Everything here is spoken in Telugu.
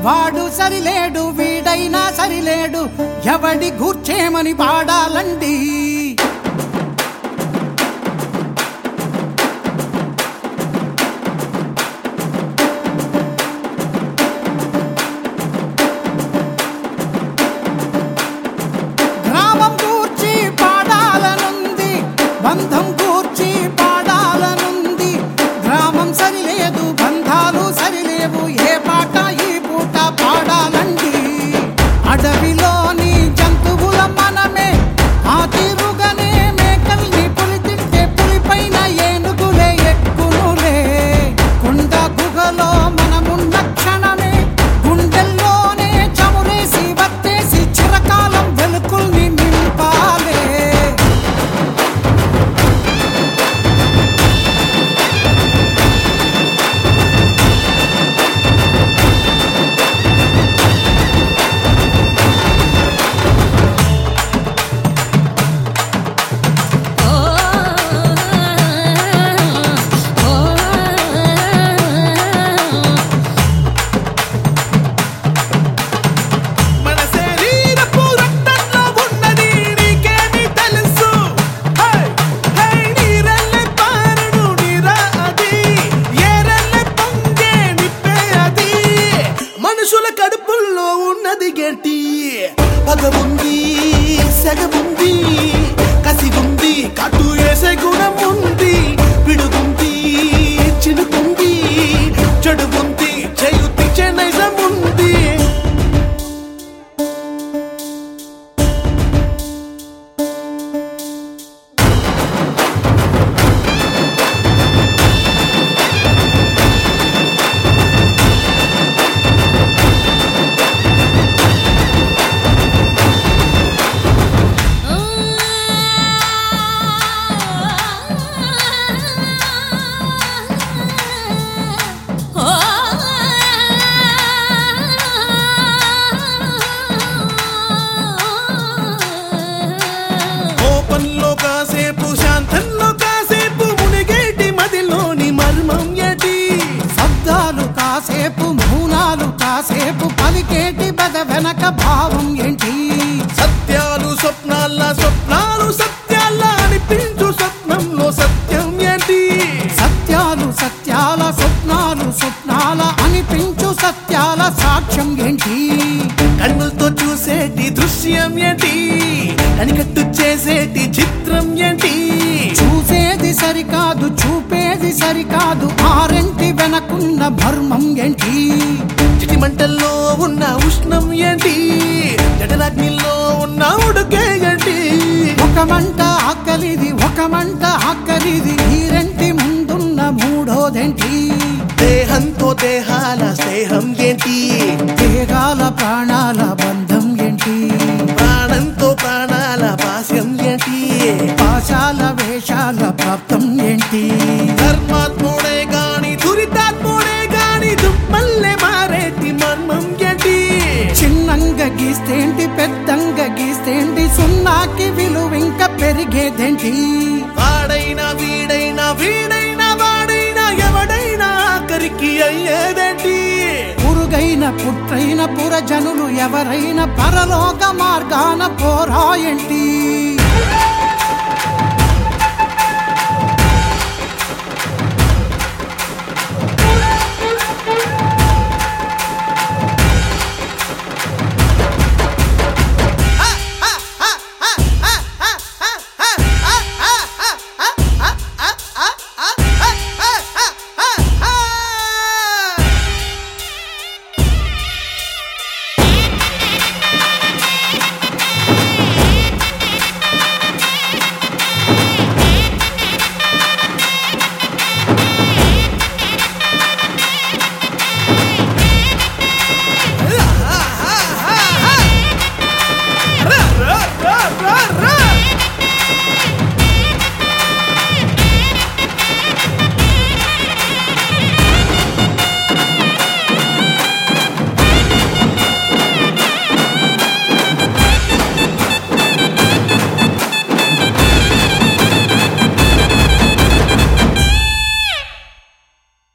వాడు సరిలేడు వీడైనా సరిలేడు ఎవడి గూర్చేమని పాడాలండి గ్రామం కూర్చి పాడాలనుంది బంధం కూర్చి పాడాలనుంది గ్రామం సరిలేదు బంధాలు సరిలేవు ఏ పాట ఈ పూట పాడాలండి అడవిలోని జంతువుల మనమే ఆ తీరుగానే మేకల్ని పులి తింటే పులిపైన ఏనుగులే ఎక్కునులే కొండ గుహలో మనమున్న క్షణమే గుండెల్లోనే చమురేసి వత్తేసి చిరకాలం వెలుకుల్ని నింపాలే మన శరీరపు రక్తంలో ఉన్నది నీకేమి తెలుసు హై హై నీరల్లె పారుడు నీరా అది ఏరల్లె పొంగే నిప్పే అది మనుషుల కడుపుల్లో ఉన్నది గేటి పగముంది సెగముంది కసిగుంది కట్టు వేసే గుణం ఉంది పిడుగుంది చినుకుంది చెడుగుంది చేయుతి చెన్నైజం ఉంది కోపంలో కాసేపు శాంతంలో కాసేపు మునిగేటి మదిలోని మర్మం ఏటి శబ్దాలు కాసేపు మౌనాలు కాసేపు పలికేటి బద వెనక భావం ఏంటి సత్యాలు స్వప్నాల స్వప్నాలు సత్యాల అనిపించు స్వప్నంలో సత్యం ఏంటి సత్యాలు సత్యాల స్వప్నాలు స్వప్నాల అనిపించు సత్యాల సాక్ష్యం ఏంటి కన్నులతో చూసేటి దృశ్యం ఏంటి కనికట్టు చేసేటి చిత్రం ఏంటి చూసేది సరికాదు చూపేది సరికాదు ఆరెంటి వెనకున్న మర్మం ఏంటి చిటి మంటల్లో ఉన్న ఉష్ణం ఏంటి జటలాగ్నిలో ఉన్న ఉడుకే ఏంటి ఒక మంట ఆకలిది ఒక మంట ఆకలిది ఈ రెంటి ముందున్న మూడోదేంటి దేహంతో దేహాల స్నేహం ఏంటి దేగాల ప్రాణాల బంధం ఏంటి ప్రాణంతో ప్రాణాల పాస్యం ఏంటి పాశాల వేషాల ప్రాప్తం ఏంటి ధర్మాత్ముడే గాని దురితాత్ముడే గాని దుమ్మల్లే మారేటి మర్మం ఏంటి చిన్నంగా గీస్తేంటి పెద్దంగా గీస్తేంటి సున్నాకి విలువింక పెరిగేదేంటి వాడైనా వీడైనా వీడైనా వాడైనా ఎవడైనా ఆఖరికి అయ్యేదేంటి పురుగైన పుట్రైన పురజనులు ఎవరైనా పరలోక మార్గాన పోరాయంటి